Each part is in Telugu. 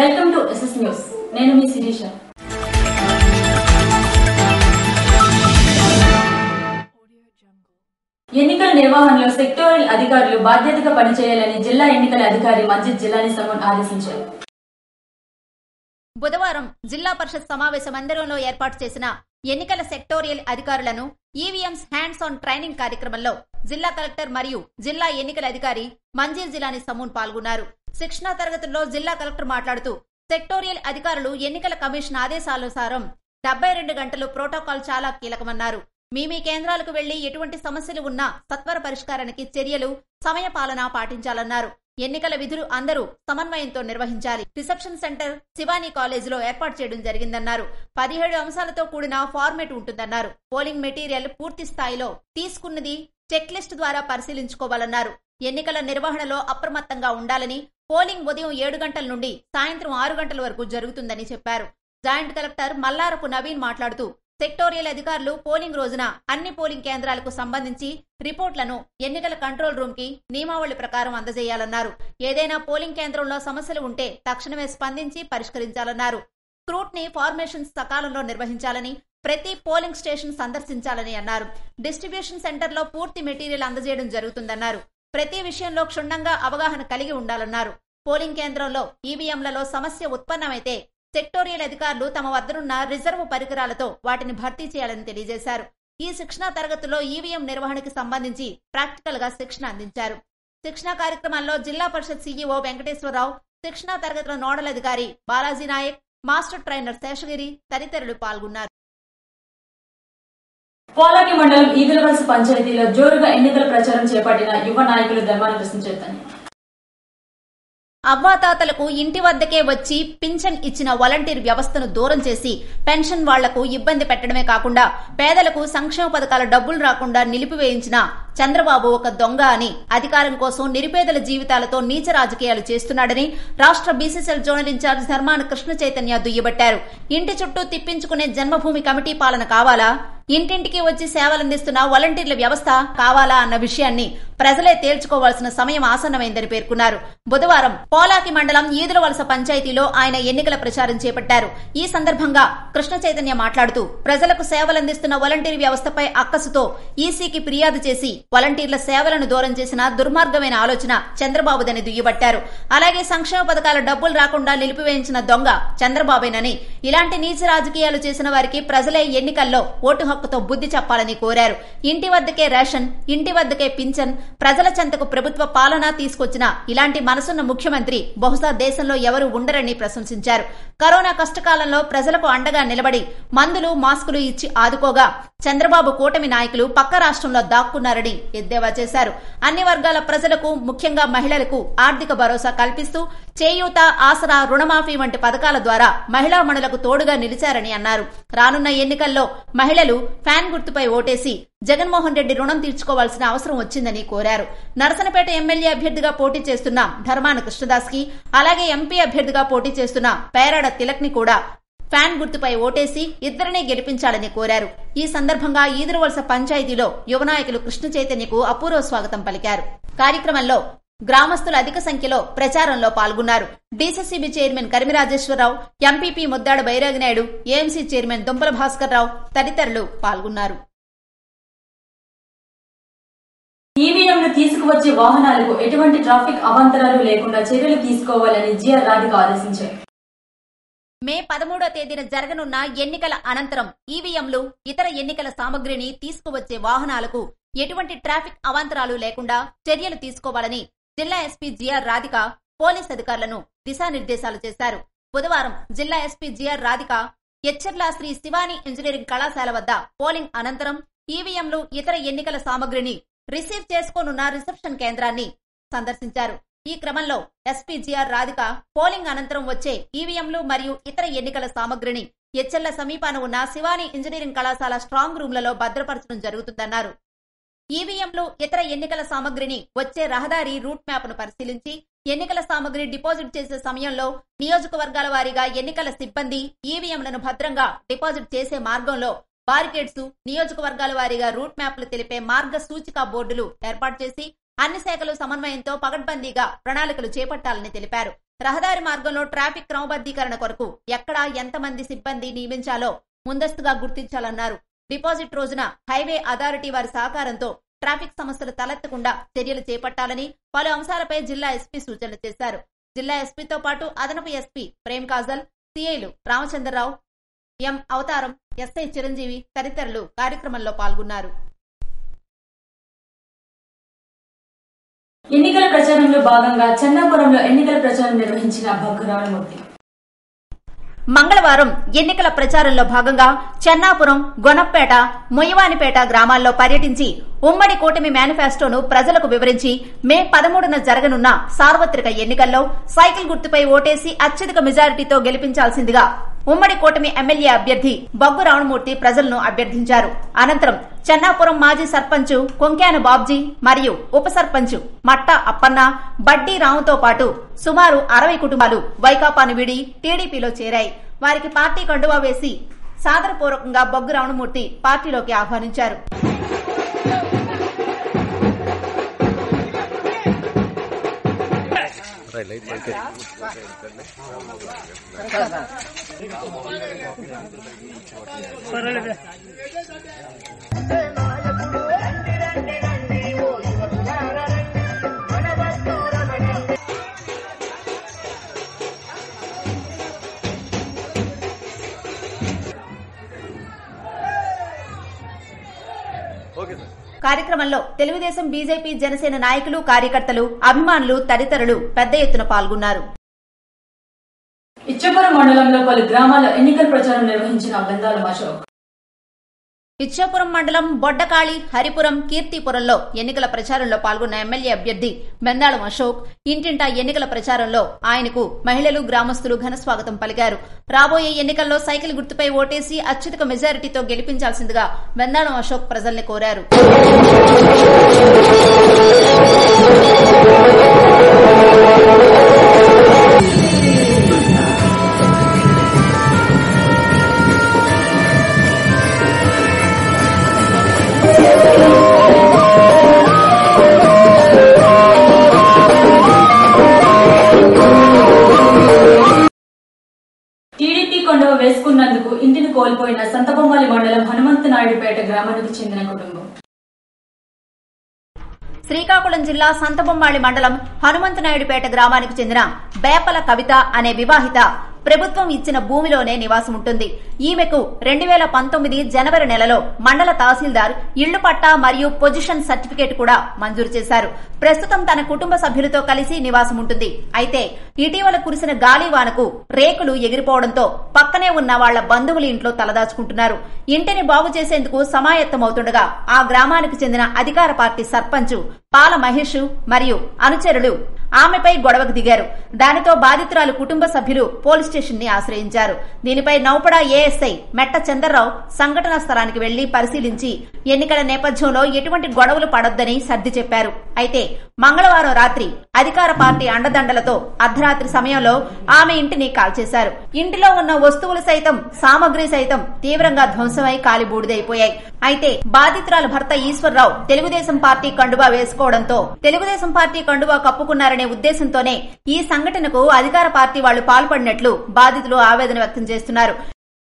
వెల్కమ్ టు ఎస్ఎస్ న్యూస్ నేను మీ శిరీష ఎన్నికల నిర్వహణలో సెక్టోరల్ అధికారులు బాధ్యతగా పనిచేయాలని జిల్లా ఎన్నికల అధికారి మంజిద్ జిల్లాని సమన్ ఆదేశించారు బుధవారం జిల్లా పరిషత్ సమావేశ మందిరంలో ఏర్పాటు చేసిన ఎన్నికల సెక్టోరియల్ అధికారులను ఈవీఎంస్ హ్యాండ్స్ ఆన్ ట్రైనింగ్ కార్యక్రమంలో జిల్లా కలెక్టర్ మరియు జిల్లా ఎన్నికల అధికారి మంజీర్ జిలాని సమూన్ పాల్గొన్నారు శిక్షణా తరగతుల్లో జిల్లా కలెక్టర్ మాట్లాడుతూ సెక్టోరియల్ అధికారులు ఎన్నికల కమిషన్ ఆదేశానుసారం డెబ్బై రెండు గంటలు ప్రోటోకాల్ చాలా కీలకమన్నారు మీ మీ కేంద్రాలకు వెళ్లి ఎటువంటి సమస్యలు ఉన్నా సత్వర పరిష్కారానికి చర్యలు సమయ పాలన పాటించాలన్నారు ఎన్నికల విధులు అందరూ సమన్వయంతో నిర్వహించాలి రిసెప్షన్ సెంటర్ శివానీ కాలేజీలో ఏర్పాటు చేయడం జరిగిందన్నారు పదిహేడు అంశాలతో కూడిన ఫార్మేట్ ఉంటుందన్నారు పోలింగ్ మెటీరియల్ పూర్తి స్థాయిలో తీసుకున్నది చెక్ లిస్ట్ ద్వారా పరిశీలించుకోవాలన్నారు ఎన్నికల నిర్వహణలో అప్రమత్తంగా ఉండాలని పోలింగ్ ఉదయం ఏడు గంటల నుండి సాయంత్రం ఆరు గంటల వరకు జరుగుతుందని చెప్పారు జాయింట్ కలెక్టర్ మల్లారపు నవీన్ మాట్లాడుతూ సెక్టోరియల్ అధికారులు పోలింగ్ రోజున అన్ని పోలింగ్ కేంద్రాలకు సంబంధించి రిపోర్ట్లను ఎన్నికల కంట్రోల్ రూమ్ కి నియమావళి ప్రకారం అందజేయాలన్నారు ఏదైనా పోలింగ్ కేంద్రంలో సమస్యలు ఉంటే తక్షణమే స్పందించి పరిష్కరించాలన్నారు స్క్రూట్ని ఫార్మేషన్స్ సకాలంలో నిర్వహించాలని ప్రతి పోలింగ్ స్టేషన్ సందర్శించాలని అన్నారు డిస్ట్రిబ్యూషన్ సెంటర్లో పూర్తి మెటీరియల్ అందజేయడం జరుగుతుందన్నారు ప్రతి విషయంలో క్షుణ్ణంగా అవగాహన కలిగి ఉండాలన్నారు పోలింగ్ కేంద్రంలో ఈవీఎంలలో సమస్య ఉత్పన్నమైతే సెక్టోరియల్ అధికారులు తమ వద్దనున్న రిజర్వ్ పరికరాలతో వాటిని భర్తీ చేయాలని తెలియజేశారు ఈ శిక్షణా తరగతిలో ఈవీఎం నిర్వహణకి సంబంధించి ప్రాక్టికల్ గా శిక్షణ అందించారు శిక్షణా కార్యక్రమాల్లో జిల్లా పరిషత్ సీఈఓ వెంకటేశ్వరరావు శిక్షణా తరగతుల నోడల్ అధికారి బాలాజీ నాయక్ మాస్టర్ ట్రైనర్ శేషగిరి తదితరులు పాల్గొన్నారు పోలాకి మండలం ఈదులవలస పంచాయతీలో జోరుగా ఎన్నికల ప్రచారం చేపట్టిన యువ నాయకులు ధర్మాన కృష్ణ చైతన్య అవ్వాతాతలకు ఇంటి వద్దకే వచ్చి పింఛన్ ఇచ్చిన వాలంటీర్ వ్యవస్థను దూరం చేసి పెన్షన్ వాళ్లకు ఇబ్బంది పెట్టడమే కాకుండా పేదలకు సంక్షేమ పథకాల డబ్బులు రాకుండా నిలిపివేయించిన చంద్రబాబు ఒక దొంగ అని అధికారం కోసం నిరుపేదల జీవితాలతో నీచ రాజకీయాలు చేస్తున్నాడని రాష్ట్ర BCCL zonal incharge Dharmana Krishna Chaitanya దుయ్యబట్టారు ఇంటి చుట్టూ తిప్పించుకునే జన్మభూమి కమిటీ పాలన కావాలా ఇంటింటికి వచ్చి సేవలందిస్తున్న వాలంటీర్ల వ్యవస్థ కావాలా అన్న విషయాన్ని ప్రజలే తేల్చుకోవాల్సిన సమయం ఆసన్నమైందని పేర్కొన్నారు బుధవారం పోలాకి మండలం ఈదులవలస పంచాయతీలో ఆయన ఎన్నికల ప్రచారం చేపట్టారు ఈ సందర్భంగా కృష్ణ చైతన్య మాట్లాడుతూ ప్రజలకు సేవలందిస్తున్న వాలంటీర్ వ్యవస్థపై అక్కసుతో ఈసీకి ఫిర్యాదు చేసి వాలంటీర్ల సేవలను దూరం చేసిన దుర్మార్గమైన ఆలోచన చంద్రబాబుదని దుయ్యబట్టారు అలాగే సంక్షేమ పథకాల డబ్బులు రాకుండా నిలిపివేయించిన దొంగ చంద్రబాబేనని ఇలాంటి నీచ రాజకీయాలు చేసిన వారికి ప్రజలే ఎన్నికల్లో ఓటు హక్కుతో బుద్ధి చెప్పాలని కోరారు ఇంటి వద్దకే రేషన్ ఇంటి వద్దకే పింఛన్ ప్రజల చెంతకు ప్రభుత్వ పాలన తీసుకొచ్చిన ఇలాంటి మనసున్న ముఖ్యమంత్రి బహుశా దేశంలో ఎవరు ఉండరని ప్రశంసించారు కరోనా కష్టకాలంలో ప్రజలకు అండగా నిలబడి మందులు మాస్కులు ఇచ్చి ఆదుకోగా చంద్రబాబు కూటమి నాయకులు పక్క రాష్ట్రంలో దాక్కున్నారని ఎద్దేవా చేశారు అన్ని వర్గాల ప్రజలకు ముఖ్యంగా మహిళలకు ఆర్థిక భరోసా కల్పిస్తూ చేయూత ఆసరా రుణమాఫీ వంటి పథకాల ద్వారా మహిళా మణులకు తోడుగా నిలిచారని అన్నారు రానున్న ఎన్నికల్లో మహిళలు ఫ్యాన్ గుర్తుపై ఓటేసి జగన్మోహన్ రెడ్డి రుణం తీర్చుకోవాల్సిన అవసరం వచ్చిందని కోరారు నరసనపేట ఎమ్మెల్యే అభ్యర్థిగా పోటీ చేస్తున్న ధర్మాన కృష్ణదాస్ కి అలాగే ఎంపీ అభ్యర్థిగా పోటీ చేస్తున్న పేరాడ తిలక్ ని కూడా ఫ్యాన్ గుర్తుపై ఓటేసి ఇద్దరినే గెలిపించాలని కోరారు ఈ సందర్భంగా ఈదురువలస పంచాయతీలో యువ నాయకులు కృష్ణ చైతన్యకు అపూర్వ స్వాగతం పలికారు కార్యక్రమంలో గ్రామస్తులు అధిక సంఖ్యలో ప్రచారంలో పాల్గొన్నారు DCCB chairman Karimi Rajeswara Rao MPP Muddada Bairagi Naidu AMC chairman Dumpala Bhaskar రావు తదితరులు పాల్గొన్నారు ఈవీఎంను తీసుకువచ్చే వాహనాలకు ఎటువంటి ట్రాఫిక్ అవాంతరాలు లేకుండా చర్యలు తీసుకోవాలని జిఆర్ రాధిక ఆదేశించారు మే పదమూడో తేదీన జరగనున్న ఎన్నికల అనంతరం ఈవీఎంలు ఇతర ఎన్నికల సామగ్రిని తీసుకువచ్చే వాహనాలకు ఎటువంటి ట్రాఫిక్ అవాంతరాలు లేకుండా చర్యలు తీసుకోవాలని జిల్లా ఎస్పీ జిఆర్ రాధిక పోలీస్ అధికారులను దిశానిర్దేశాలు చేశారు బుధవారం జిల్లా SP GR Radhika Etcherla Sri Sivani engineering కళాశాల వద్ద పోలింగ్ అనంతరం ఈవీఎంలు ఇతర ఎన్నికల సామగ్రిని రిసీవ్ చేసుకోనున్న రిసెప్షన్ కేంద్రాన్ని సందర్శించారు ఈ క్రమంలో ఎస్పీ జిఆర్ రాధిక పోలింగ్ అనంతరం వచ్చే ఈవీఎంలు మరియు ఇతర ఎన్నికల సామగ్రిని ఎచ్చెల్ల సమీపాన ఉన్న శివాని ఇంజనీరింగ్ కళాశాల స్ట్రాంగ్ రూమ్లలో భద్రపరచడం జరుగుతుందన్నారు ఈవీఎంలు ఇతర ఎన్నికల సామగ్రిని వచ్చే రహదారి రూట్ మ్యాప్ ను పరిశీలించి ఎన్నికల సామగ్రి డిపాజిట్ చేసే సమయంలో నియోజకవర్గాల వారీగా ఎన్నికల సిబ్బంది ఈవీఎంలను భద్రంగా డిపాజిట్ చేసే మార్గంలో బారికేడ్స్ నియోజకవర్గాల వారీగా రూట్ మ్యాప్లు తెలిపే మార్గ సూచిక బోర్డులు ఏర్పాటు చేసి అన్ని శాఖలు సమన్వయంతో పగడ్బందీగా ప్రణాళికలు చేపట్టాలని తెలిపారు రహదారి మార్గంలో ట్రాఫిక్ క్రమబద్ధీకరణ కొరకు ఎక్కడ ఎంతమంది సిబ్బంది నియమించాలో ముందస్తుగా గుర్తించాలన్నారు డిపాజిట్ రోజున హైవే అథారిటీ వారి సహకారంతో ట్రాఫిక్ సమస్యలు తలెత్తకుండా చర్యలు చేపట్టాలని పలు అంశాలపై జిల్లా ఎస్పీ సూచనలు చేశారు జిల్లా ఎస్పీతో పాటు అదనపు ఎస్పీ ప్రేమ్ కాజల్ సిఐలు రామచంద్రరావు ఎం అవతారం ఎస్ఐ చిరంజీవి తదితరులు కార్యక్రమంలో పాల్గొన్నారు ఎన్నికల ప్రచారంలో భాగంగా చెన్నాపురంలో ఎన్నికల ప్రచారం నిర్వహించిన భగ్గు రామమూర్తి మంగళవారం ఎన్నికల ప్రచారంలో భాగంగా చెన్నాపురం గొనప్పేట మొయ్యవానిపేట గ్రామాల్లో పర్యటించి ఉమ్మడి కూటమి మేనిఫెస్టోను ప్రజలకు వివరించి మే పదమూడున జరగనున్న సార్వత్రిక ఎన్నికల్లో సైకిల్ గుర్తుపై ఓటేసి అత్యధిక మెజారిటీతో గెలిపించాల్సిందిగా ఉమ్మడి కూటమి ఎమ్మెల్యే అభ్యర్థి బొగ్గు రావణమూర్తి ప్రజలను అభ్యర్థించారు అనంతరం చెన్నాపురం మాజీ సర్పంచ్ కొంక్యాన బాబ్జీ మరియు ఉప సర్పంచ్ మట్ట అప్పన్న బడ్డీ రావుతో పాటు సుమారు అరవై కుటుంబాలు వైకాపాను విడి టీడీపీలో చేరాయి వారికి పార్టీ కండువా వేసి సాదరపూర్వకంగా బొగ్గు రావణమూర్తి పార్టీలోకి ఆహ్వానించారు కార్యక్రమంలో తెలుగుదేశం బీజేపీ జనసేన నాయకులు కార్యకర్తలు అభిమానులు తదితరులు పెద్ద ఎత్తున పాల్గొన్నారు ఇచ్చపురం మండలంలో పలు గ్రామాల్లో ఎన్నికల ప్రచారం నిర్వహించిన బెందాల అశోక్ ఇచ్చాపురం మండలం బొడ్డకాళి హరిపురం కీర్తిపురంలో ఎన్నికల ప్రచారంలో పాల్గొన్న ఎమ్మెల్యే అభ్యర్థి బెందాళం అశోక్ ఇంటింటా ఎన్నికల ప్రచారంలో ఆయనకు మహిళలు గ్రామస్తులు ఘన స్వాగతం పలికారు రాబోయే ఎన్నికల్లో సైకిల్ గుర్తుపై ఓటేసి అత్యధిక మెజారిటీతో గెలిపించాల్సిందిగా బెందాళం అశోక్ ప్రజల్ని కోరారు టీడీపీ కొండవ వేసుకున్నందుకు ఇంటిని కోల్పోయిన సంతబొమ్మాలి మండలం హనుమంతనాయుడుపేట గ్రామానికి చెందిన కుటుంబం శ్రీకాకుళం జిల్లా సంతబొమ్మాళి మండలం హనుమంతనాయుడుపేట గ్రామానికి చెందిన బేపల కవిత అనే వివాహిత ప్రభుత్వం ఇచ్చిన భూమిలోనే నివాసం ఉంటుంది ఈమెకు రెండు వేల పంతొమ్మిది జనవరి నెలలో మండల తహసీల్దార్ ఇళ్లు పట్టా మరియు పొజిషన్ సర్టిఫికేట్ కూడా మంజూరు చేశారు ప్రస్తుతం తన కుటుంబ సభ్యులతో కలిసి నివాసం ఉంటుంది అయితే ఇటీవల కురిసిన గాలివానకు రేకులు ఎగిరిపోవడంతో పక్కనే ఉన్న వాళ్ల బంధువుల ఇంట్లో తలదాచుకుంటున్నారు ఇంటిని బాగు చేసేందుకు సమాయత్తమవుతుండగా ఆ గ్రామానికి చెందిన అధికార పార్టీ సర్పంచ్ పాల మహేష్ మరియు అనుచరులు ఆమెపై గొడవకు దిగారు దానితో బాధితురాలు కుటుంబ సభ్యులు పోలీస్ స్టేషన్ ని ఆశ్రయించారు దీనిపై నౌపడ ఏఎస్ఐ మెట్ట చంద్రరావు సంఘటనా స్థలానికి వెళ్లి పరిశీలించి ఎన్నికల నేపథ్యంలో ఎటువంటి గొడవలు పడొద్దని సర్ది చెప్పారు అయితే మంగళవారం రాత్రి అధికార పార్టీ అండదండలతో అర్ధరాత్రి సమయంలో ఆమె ఇంటిని కాల్చేశారు ఇంటిలో ఉన్న వస్తువులు సైతం సామగ్రి సైతం తీవ్రంగా ధ్వంసమై కాలి బూడిదైపోయాయి అయితే బాధితురాలు భర్త ఈశ్వర్రావు తెలుగుదేశం పార్టీ కండువా వేసుకోవడంతో తెలుగుదేశం పార్టీ కండువా కప్పుకున్నారనే ఉద్దేశంతోనే ఈ సంఘటనకు అధికార పార్టీ వాళ్లు పాల్పడినట్లు బాధితులు ఆవేదన వ్యక్తం చేస్తున్నారు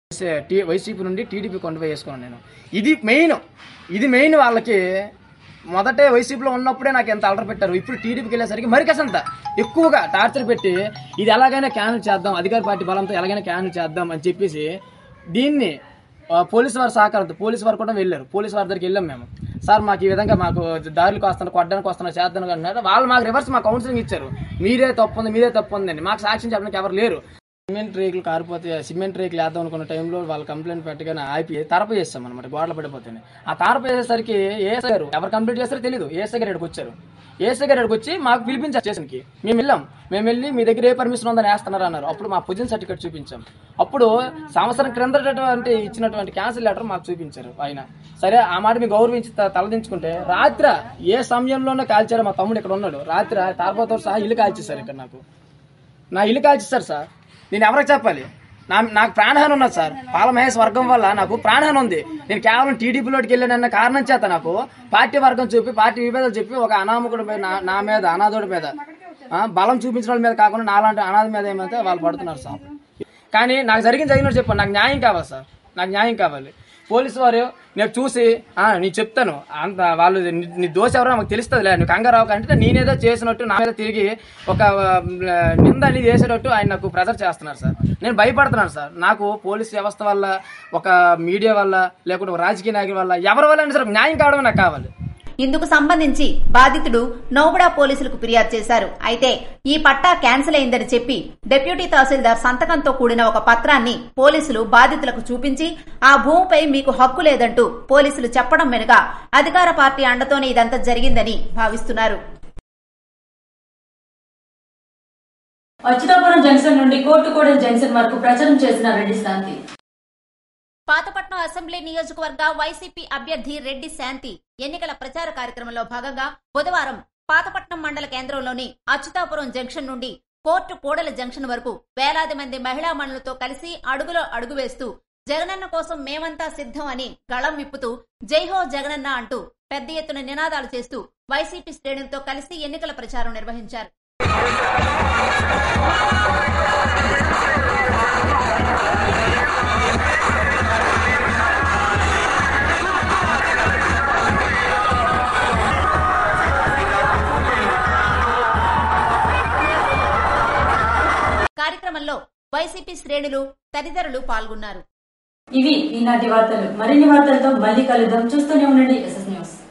టీ- వైసీపీ నుండి టీడీపీ కొండ వేసుకున్నాను నేను ఇది మెయిన్ ఇది మెయిన్ వాళ్ళకి మొదటే వైసీపీలో ఉన్నప్పుడే నాకు ఎంత అలర పెట్టారు ఇప్పుడు టీడీపీకి వెళ్ళేసరికి మరి కాసంత ఎక్కువగా టార్చర్ పెట్టి ఇది ఎలాగైనా క్యాన్సిల్ చేద్దాం అధికార పార్టీ బలంతో ఎలాగైనా క్యాన్సిల్ చేద్దాం అని చెప్పేసి దీన్ని ఆ, పోలీసు వారి సహకారంతో పోలీసు వారు కూడా వెళ్ళారు పోలీసు వారి దగ్గరికి వెళ్ళాం మేము సార్ మాకు ఈ విధంగా మాకు దారులకు వస్తున్నా కొట్టడానికి వస్తున్నా చేద్దాం అన్నారు వాళ్ళు మాకు రివర్స్ మా కౌన్సిలింగ్ ఇచ్చారు మీరే తప్పు ఉంది మీరే తప్పు ఉందండి మాకు సాక్ష్యం చెప్పడానికి ఎవరు లేరు సిమెంట్ రేకులు కారిపోతే సిమెంట్ రేకులు వేద్దాం అనుకున్న టైంలో వాళ్ళు కంప్లైంట్ పెట్టగానే ఆపి తారప చేస్తాం అనమాట గోడలు పడిపోతాయి ఆ తారప చేసేసరికి ఏఎస్ఐ గారు ఎవరు కంప్లీట్ చేస్తారో తెలియదు ఏఎస్ఐ గారు ఇక్కడికి వచ్చారు ఏఎస్ఐ గారు ఇక్కడికి వచ్చి మాకు పిలిపించారు స్టేషన్కి మేము వెళ్ళాం మేము వెళ్ళి మీ దగ్గర ఏ పర్మిషన్ ఉందని వేస్తున్నారు అన్నారు అప్పుడు మా పొజిషన్ సర్టిఫికేట్ చూపించాం అప్పుడు సంవత్సరం క్రిందటటువంటి ఇచ్చినటువంటి క్యాన్సిల్ లెటర్ మాకు చూపించారు ఆయన సరే ఆ మాట మీ గౌరవించి త- తలదించుకుంటే రాత్రి ఏ సమయంలోనే కాల్చారో మా తమ్ముడు ఇక్కడ ఉన్నాడు రాత్రి తారపోతో సహా ఇల్లు కాల్చేశారు ఇక్కడ నాకు నా ఇల్లు కాల్చేస్తారు సార్ నేను ఎవరికి చెప్పాలి నా నాకు ప్రాణహాని ఉన్నది సార్ పాలమహేష్ వర్గం వల్ల నాకు ప్రాణహాని ఉంది నేను కేవలం టీడీపీలోకి వెళ్ళానన్న కారణం చేత నాకు పార్టీ వర్గం చూపి పార్టీ విభేదాలు చెప్పి ఒక అనామకుడి మీద నా- నా మీద అనాథుడి మీద ఆ, బలం చూపించిన వాళ్ళ మీద కాకుండా నాలాంటి అనాథ మీద ఏమైతే వాళ్ళు పడుతున్నారు సార్ కానీ నాకు జరిగిన జరిగినట్టు చెప్పండి నాకు న్యాయం కావాలి సార్ నాకు న్యాయం కావాలి పోలీసు వారు నేను చూసి ఆ, నేను చెప్తాను అంత వాళ్ళు నీ- నీ దోష ఎవరో నాకు తెలుస్తుంది నువ్వు కంగారావు అంటే నేనేదో చేసినట్టు నా మీద తిరిగి ఒక ఆ, నింద అనేది చేసేటట్టు ఆయన నాకు ప్రెజర్ చేస్తున్నారు సార్ నేను భయపడుతున్నాను సార్ నాకు పోలీస్ వ్యవస్థ వల్ల ఒక మీడియా వల్ల లేకుంటే ఒక రాజకీయ నాయకుల వల్ల ఎవరి వల్ల అయినా సరే న్యాయం కావడం నాకు కావాలి ఇందుకు సంబంధించి బాధితుడు నౌబడా పోలీసులకు ఫిర్యాదు చేశారు అయితే ఈ పట్టా క్యాన్సిల్ అయిందని చెప్పి డిప్యూటీ తహసీల్దార్ సంతకంతో కూడిన ఒక పత్రాన్ని పోలీసులు బాధితులకు చూపించి ఆ భూమిపై మీకు హక్కు లేదంటూ పోలీసులు చెప్పడం వెనుక అధికార పార్టీ అండతోనే ఇదంతా జరిగిందని భావిస్తున్నారు అచ్యుతాపురం జంక్షన్ నుండి కోర్టుకోడెల జంక్షన్ వరకు ప్రచారం చేసిన రెడ్డి శాంతి పాతపట్నం అసెంబ్లీ నియోజకవర్గ వైసీపీ అభ్యర్థి రెడ్డి శాంతి ఎన్నికల ప్రచార కార్యక్రమంలో భాగంగా బుధవారం పాతపట్నం మండల కేంద్రంలోని అచ్యుతాపురం జంక్షన్ నుండి కోర్టు కోడల జంక్షన్ వరకు వేలాది మంది మహిళా మనులతో కలిసి అడుగులో అడుగు వేస్తూ జగనన్న కోసం మేమంతా సిద్ధం అని గళం విప్పుతూ జైహో జగనన్న అంటూ పెద్ద ఎత్తున నినాదాలు చేస్తూ వైసీపీ శ్రేణులతో కలిసి ఎన్నికల ప్రచారం నిర్వహించారు కార్యక్రమంలో వైసీపీ శ్రేణులు తదితరులు పాల్గొన్నారు ఇవి ఈనాటి వార్తలు మరిన్ని వార్తలతో మళ్ళీ కలుద్దాం చూస్తూనే ఉండండి ఎస్ఎస్ న్యూస్